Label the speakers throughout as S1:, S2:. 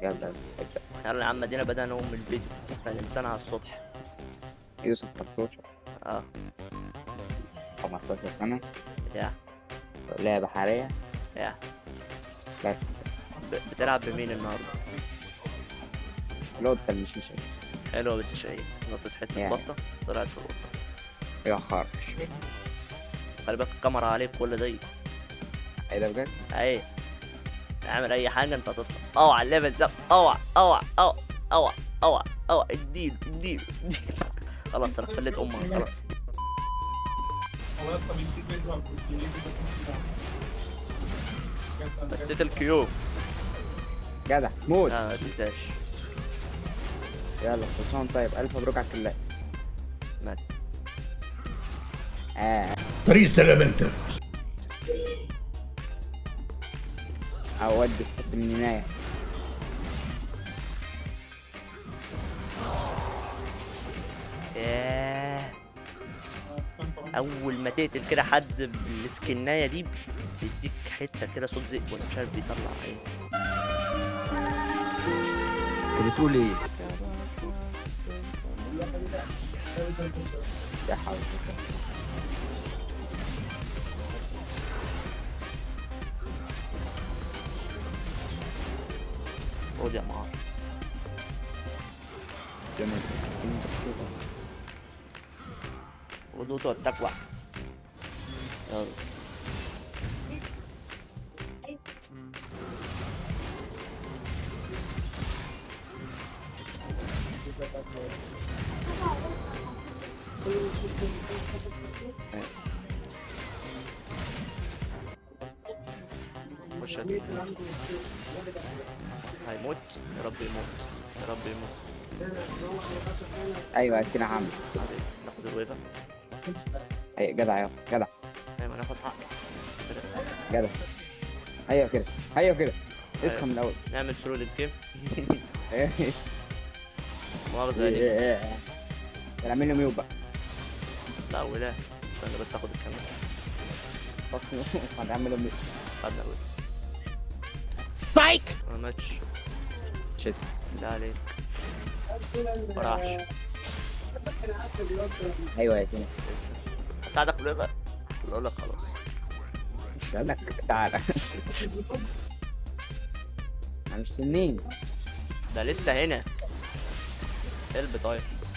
S1: يلا ابدأ
S2: يلا يا عم ادينا بدأنا نقوم الفيديو احنا الانسان على الصبح
S1: يوسف 13
S2: اه
S1: 15 سنة
S2: يا
S1: لعبة حالية
S2: يا
S1: بس
S2: ب- بتلعب بمين النهارده
S1: الواد ده مش مش
S2: حلوه بس شقية نطت حته
S1: يعني.
S2: بطه طلعت في القطه
S1: يا خرش
S2: خلي بالك الكاميرا عليك كل ده
S1: ايه ده بجد؟
S2: اهي اعمل اي حاجه انت هتطلع اوعى الليفل زق اوعى اوعى اوعى اوعى اوعى اوعى اديله اديله اديله خلاص انا خليت امك خلاص بسيت الكيوب
S1: جدع موت
S2: لا ما نسيتهاش
S1: يلا خلصان طيب ألف مبروك على الكلاء
S2: مات
S1: اه
S3: طريق سلام انت
S1: اودي في حتة من هنايا
S2: ياه اول ما تقتل كده حد بالسكنايه دي بيديك حته كده صوت زئ ولا مش عارف بيطلع ايه
S3: بتقول ايه
S1: يا حول
S2: خد يا معار
S1: جميل
S2: ردود والتقوى يلا خش هات. هيموت يا رب يموت يا رب يموت
S1: ايوه سينا عم
S2: حبيبي ناخد الويفا
S1: اي جدع يا جدع
S2: ايوه ناخد حق كده.
S1: جدع ايوه كده ايوه كده اسخن من الاول
S2: نعمل سرور للجيم
S1: ايه
S2: مؤاخذة يعني
S1: ايه نعمل له ميوت بقى
S2: لا ولا استنى بس اخد الكاميرا
S1: هنعمل له ميوت
S2: خدنا الويفا
S3: سايك
S2: ما ماتش
S1: شت
S2: لا عليك ما راحش
S1: ايوه يا سينا
S2: تسلم اساعدك في الويفا ولا اقول لك خلاص
S1: لك تعالى انا مش تنين
S2: ده لسه هنا قلب طيب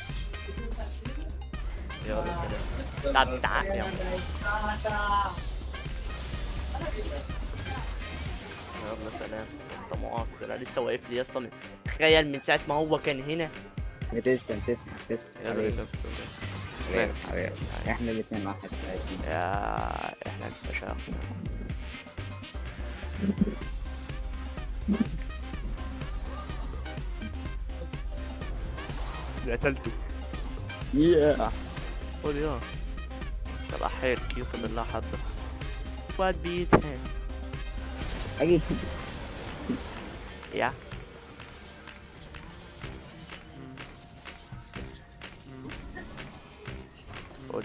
S2: يلا سلام تعب تعب يا عم يلا سلام انت معاق انا لسه واقف لي يا اسطى من- تخيل من ساعه ما هو كان هنا
S1: تسلم تسلم تسلم
S2: يلا
S1: حبيبي
S2: يلا.
S1: حبيبي حبيبي احنا الاثنين واحد
S2: يا احنا اتفشخنا قتلته
S1: ياه
S2: قول يا طب احير كيف الله حبه واد بيتهن
S1: اجي
S2: يا قول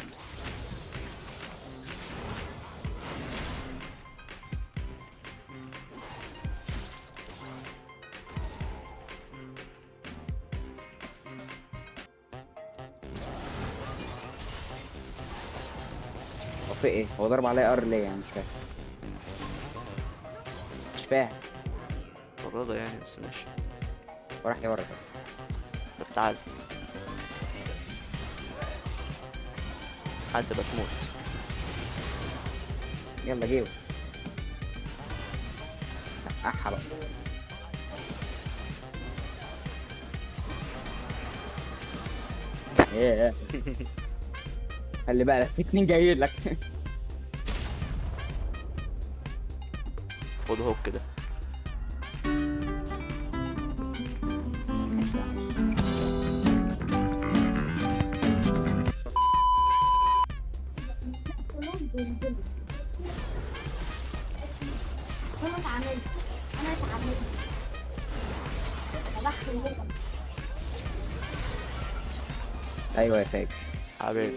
S1: هو في ايه هو ضرب عليا ار ليه يعني مش فاهم مش فاهم
S2: الرضا يعني بس ماشي
S1: وراح يورا
S2: طب تعال حاسب هتموت
S1: يلا جيبه احا بقى ايه خلي بالك في اتنين جايين لك
S2: خد هوك كده
S4: انا اتعاملت انا اتعاملت ذبحت الهدى
S1: ايوه يا فاجر
S2: حبيبي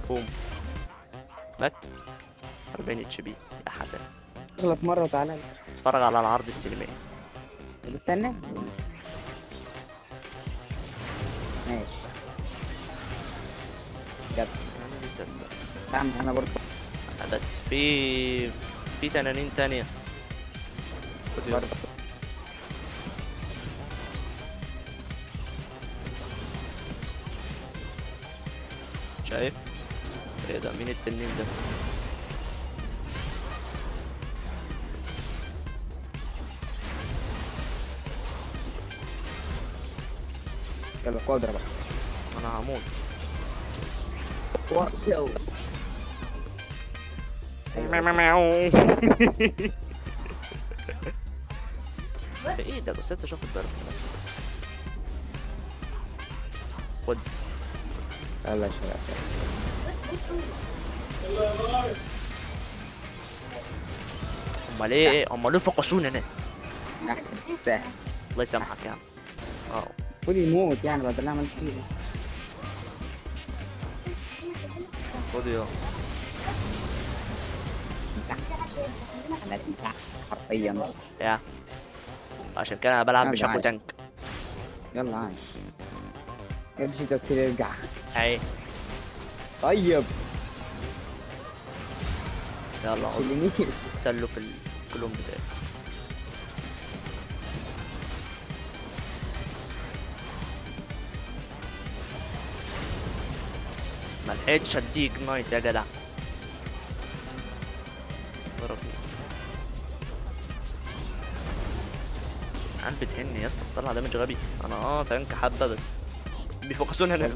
S2: بوم مات 40 اتش بي يا حدا
S1: اغلط مرة وتعالى
S2: اتفرج على العرض السينمائي
S1: طب استنى ماشي جد
S2: انا لسه استنى
S1: فاهم انا برضه
S2: بس في في تنانين تانية خد يلا.
S1: برضه
S2: شايف ايه ده مين التنين ده
S1: يلا قادرة بقى
S2: انا هموت
S1: يلا
S2: ايه ده بس انت شوف الضرب خد
S1: يلا يا شباب
S2: امال ايه ايه امال ليه فقسوني انا
S1: احسن تستاهل
S2: الله يسامحك يا عم اه
S1: خد يموت يعني بدل اللي عملت فيه
S2: خد يا
S1: انا بتاع حرفيا
S2: يا عشان كده انا بلعب
S1: أرجع
S2: بشاكو
S1: عايش.
S2: تانك
S1: يلا عايش امشي طب كده ارجع
S2: اهي
S1: طيب
S2: يلا اقعد
S1: كلمني
S2: تسلوا في الكلوم بتاعي ما لحقتش اديك نايت يا جدع ضربني عم بتهني يا اسطى بتطلع دامج غبي انا اه تانك حبه بس بيفوكسون هنا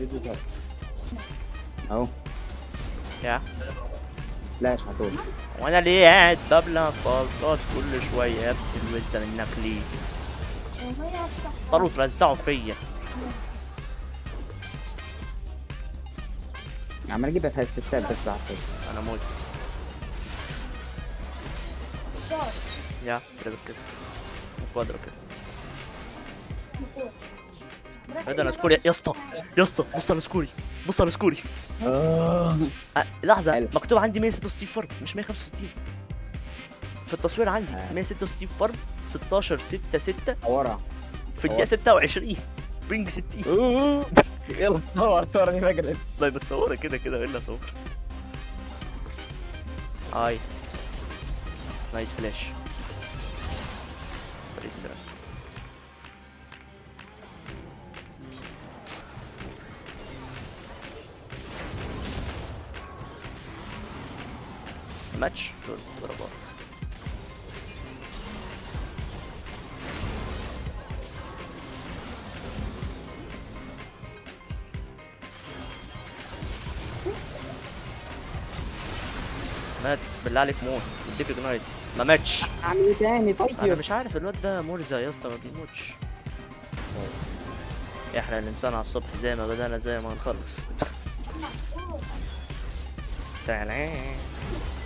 S1: اهو
S2: يا
S1: لا مش هتقول
S2: وانا ليه قاعد ببلع فالطات كل شويه يا ابني الوزه منك ليه
S4: وهي افتح
S2: طلعوا ترزعوا فيا
S1: عمال اجيب في السيستات بس على فكرة.
S2: انا موت
S4: شهر
S2: يا كده كده مقدرة كده ايه ده انا سكوري يا اسطى يا اسطى بص انا سكوري بص انا سكوري أه لحظة
S1: حلو.
S2: مكتوب عندي 166 فرد مش 165 في التصوير عندي
S1: آه.
S2: 166 فرد 16 6 6
S1: صورها
S2: في الدقيقة 26 بينج 60
S1: يلا صور صور دي فاكر
S2: والله بتصورها كده كده الا صور هاي نايس فلاش طريق السلام ماتش دول ضربات مات بالله عليك موت اديك جنايد ما ماتش
S1: اعمل ايه تاني
S2: انا
S1: طيب
S2: مش عارف الواد ده مرزق يا اسطى ما بيموتش احنا الانسان على الصبح زي ما بدانا زي ما هنخلص سلام